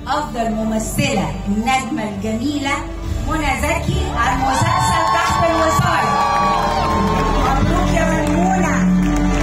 افضل ممثله النجمه الجميله منى زكي على المسلسل تحت الوصايه مبروك يا ميمونه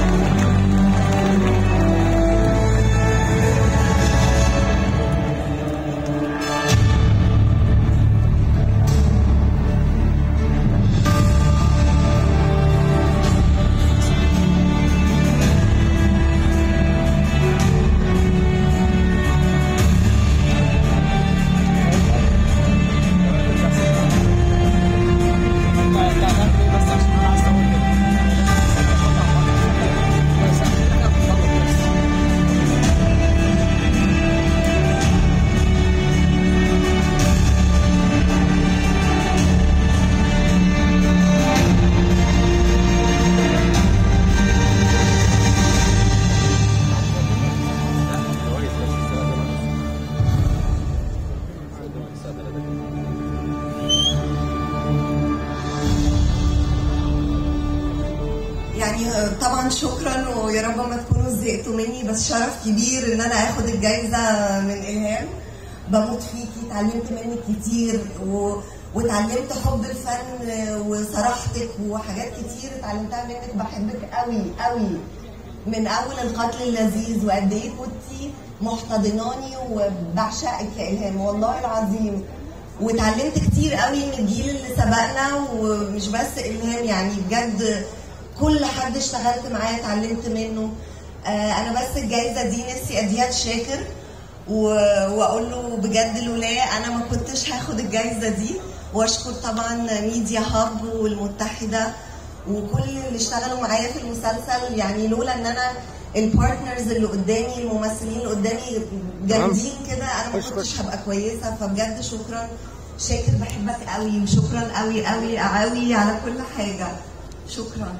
يعني طبعا شكرا ويا رب ما تكونوا زهقتوا مني بس شرف كبير ان انا اخد الجايزه من الهام بموت فيكي اتعلمت منك كتير و... واتعلمت حب الفن وصراحتك وحاجات كتير اتعلمتها منك بحبك قوي قوي من اول القتل اللذيذ وقد ايه كنتي محتضناني وبعشقك يا الهام والله العظيم واتعلمت كتير قوي من الجيل اللي سبقنا ومش بس الهام يعني بجد كل حد اشتغلت معاه اتعلمت منه آه انا بس الجايزه دي نفسي اديها لشاكر و- واقول له بجد لولا انا ما كنتش هاخد الجايزه دي واشكر طبعا ميديا هاب والمتحده وكل اللي اشتغلوا معايا في المسلسل يعني لولا ان انا البارتنرز اللي قدامي الممثلين اللي قدامي جامدين كده انا ما كنتش هبقى كويسه فبجد شكرا شاكر بحبك قوي وشكرا قوي قوي قوي على كل حاجه شكرا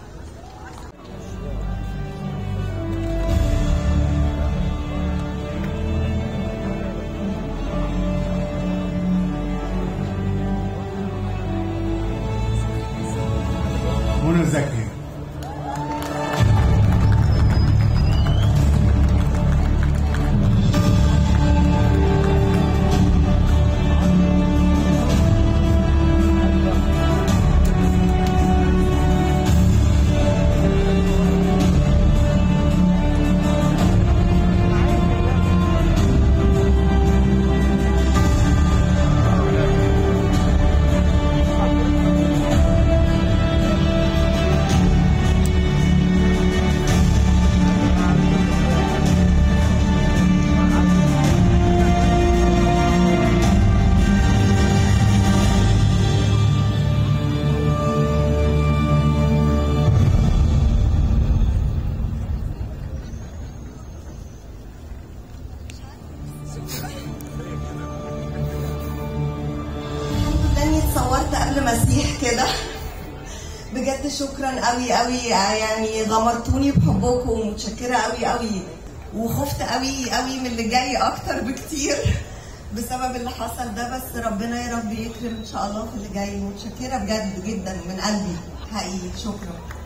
منى زكي لاني اتصورت قبل ما اسيح كده بجد شكرا قوي قوي يعني غمرتوني بحبكم ومتشكره قوي قوي وخفت قوي قوي من اللي جاي اكتر بكتير بسبب اللي حصل ده بس ربنا يا رب يكرم ان شاء الله في اللي جاي متشكره بجد جدا من قلبي حقيقي شكرا